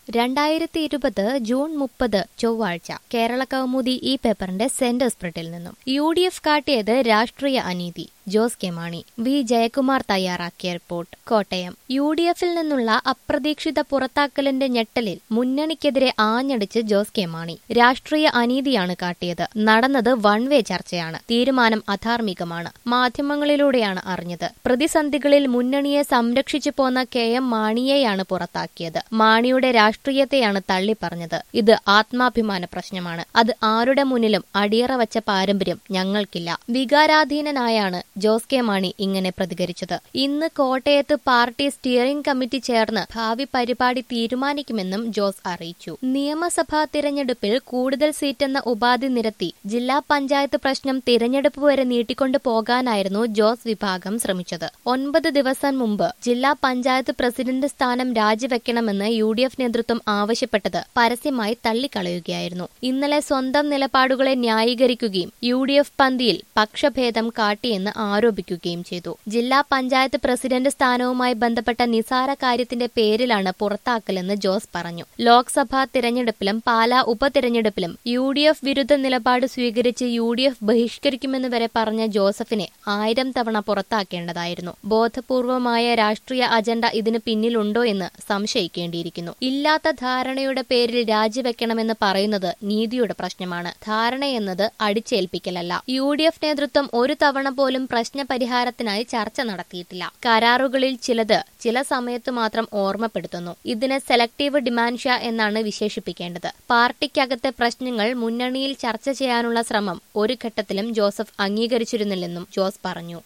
രണ്ടായിരത്തി ഇരുപത് ജൂൺ മുപ്പത് ചൊവ്വാഴ്ച കേരള കൗമുദി ഈ പേപ്പറിന്റെ സെന്റർ സ്പ്രിഡിൽ നിന്നും യു ഡി എഫ് കാട്ടിയത് രാഷ്ട്രീയ അനീതി ജോസ് കെ മാണി വി ജയകുമാർ തയ്യാറാക്കിയ റിപ്പോർട്ട് കോട്ടയം യു ഡി എഫിൽ നിന്നുള്ള അപ്രതീക്ഷിത പുറത്താക്കലിന്റെ ഞെട്ടലിൽ മുന്നണിക്കെതിരെ ആഞ്ഞടിച്ച് ജോസ് കെ മാണി രാഷ്ട്രീയ അനീതിയാണ് കാട്ടിയത് നടന്നത് വൺ വേ ചർച്ചയാണ് തീരുമാനം അധാർമികമാണ് മാധ്യമങ്ങളിലൂടെയാണ് അറിഞ്ഞത് പ്രതിസന്ധികളിൽ മുന്നണിയെ സംരക്ഷിച്ചു പോന്ന കെ എം മാണിയെയാണ് പുറത്താക്കിയത് മാണിയുടെ രാഷ്ട്രീയത്തെയാണ് തള്ളിപ്പറഞ്ഞത് ഇത് ആത്മാഭിമാന പ്രശ്നമാണ് അത് ആരുടെ മുന്നിലും അടിയറ വച്ച പാരമ്പര്യം ഞങ്ങൾക്കില്ല വികാരാധീനനായാണ് ജോസ് കെ മാണി ഇങ്ങനെ പ്രതികരിച്ചത് ഇന്ന് കോട്ടയത്ത് പാർട്ടി സ്റ്റിയറിംഗ് കമ്മിറ്റി ചേർന്ന് ഭാവി പരിപാടി തീരുമാനിക്കുമെന്നും ജോസ് അറിയിച്ചു നിയമസഭാ തിരഞ്ഞെടുപ്പിൽ കൂടുതൽ സീറ്റെന്ന ഉപാധി നിരത്തി ജില്ലാ പഞ്ചായത്ത് പ്രശ്നം തിരഞ്ഞെടുപ്പ് വരെ നീട്ടിക്കൊണ്ടു പോകാനായിരുന്നു ജോസ് വിഭാഗം ശ്രമിച്ചത് ഒൻപത് ദിവസം മുമ്പ് ജില്ലാ പഞ്ചായത്ത് പ്രസിഡന്റ് സ്ഥാനം രാജിവെക്കണമെന്ന് യു ഡി എഫ് നേതൃത്വം ആവശ്യപ്പെട്ടത് പരസ്യമായി തള്ളിക്കളയുകയായിരുന്നു ഇന്നലെ സ്വന്തം നിലപാടുകളെ ന്യായീകരിക്കുകയും യു ഡി എഫ് പന്തിയിൽ പക്ഷഭേദം കാട്ടിയെന്ന് ആരോപിക്കുകയും ചെയ്തു ജില്ലാ പഞ്ചായത്ത് പ്രസിഡന്റ് സ്ഥാനവുമായി ബന്ധപ്പെട്ട നിസാര കാര്യത്തിന്റെ പേരിലാണ് പുറത്താക്കലെന്ന് ജോസ് പറഞ്ഞു ലോക്സഭാ തിരഞ്ഞെടുപ്പിലും പാലാ ഉപതിരഞ്ഞെടുപ്പിലും യു ഡി എഫ് വിരുദ്ധ നിലപാട് സ്വീകരിച്ച് യു ഡി എഫ് ബഹിഷ്കരിക്കുമെന്ന് വരെ പറഞ്ഞ ജോസഫിനെ ആയിരം തവണ പുറത്താക്കേണ്ടതായിരുന്നു ബോധപൂർവമായ രാഷ്ട്രീയ അജണ്ട ഇതിന് പിന്നിലുണ്ടോ എന്ന് സംശയിക്കേണ്ടിയിരിക്കുന്നു ഇല്ലാത്ത ധാരണയുടെ പേരിൽ രാജിവെക്കണമെന്ന് പറയുന്നത് നീതിയുടെ പ്രശ്നമാണ് ധാരണയെന്നത് അടിച്ചേൽപ്പിക്കലല്ല യു ഡി എഫ് നേതൃത്വം ഒരു തവണ പോലും പ്രശ്നപരിഹാരത്തിനായി ചർച്ച നടത്തിയിട്ടില്ല കരാറുകളിൽ ചിലത് ചില സമയത്ത് മാത്രം ഓർമ്മപ്പെടുത്തുന്നു ഇതിനെ സെലക്ടീവ് ഡിമാൻഷ്യ എന്നാണ് വിശേഷിപ്പിക്കേണ്ടത് പാർട്ടിക്കകത്തെ പ്രശ്നങ്ങൾ മുന്നണിയിൽ ചർച്ച ചെയ്യാനുള്ള ശ്രമം ഒരു ഘട്ടത്തിലും ജോസഫ് അംഗീകരിച്ചിരുന്നില്ലെന്നും ജോസ് പറഞ്ഞു